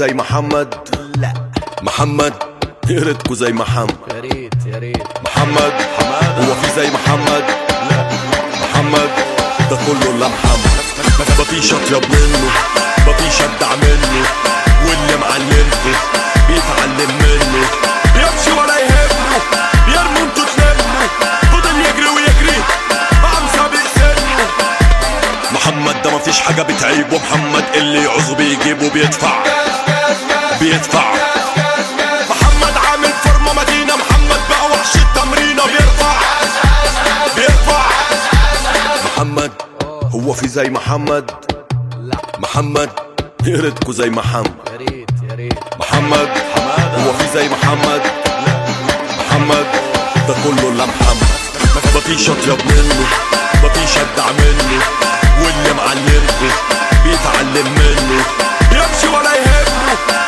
زي محمد لا محمد يا ريتكوا زي محمد يا ريت يا ريت محمد هو في زي محمد لا محمد ده كله الا محمد مفيش اطيب منه مفيش ابدع منه واللي معلمكوا بيتعلم منه بيمشي ولا يهمه بيرموا انتوا تلموا فضل يجري ويجري عم سابق سنه محمد ده مفيش حاجة بتعيبه محمد اللي يعوزه بيجيبه بيدفع بيدفع محمد عامل فورمة مدينة محمد بقى وحش التمرينة بيرفع بيرفع محمد هو في زي محمد لا محمد يا ريتكوا زي محمد يا ريت يا ريت محمد هو في زي محمد محمد ده كله الا محمد مفيش اطيب منه مفيش ابدع منه واللي معلمكوا بيتعلم منه بيمشي ولا يهمه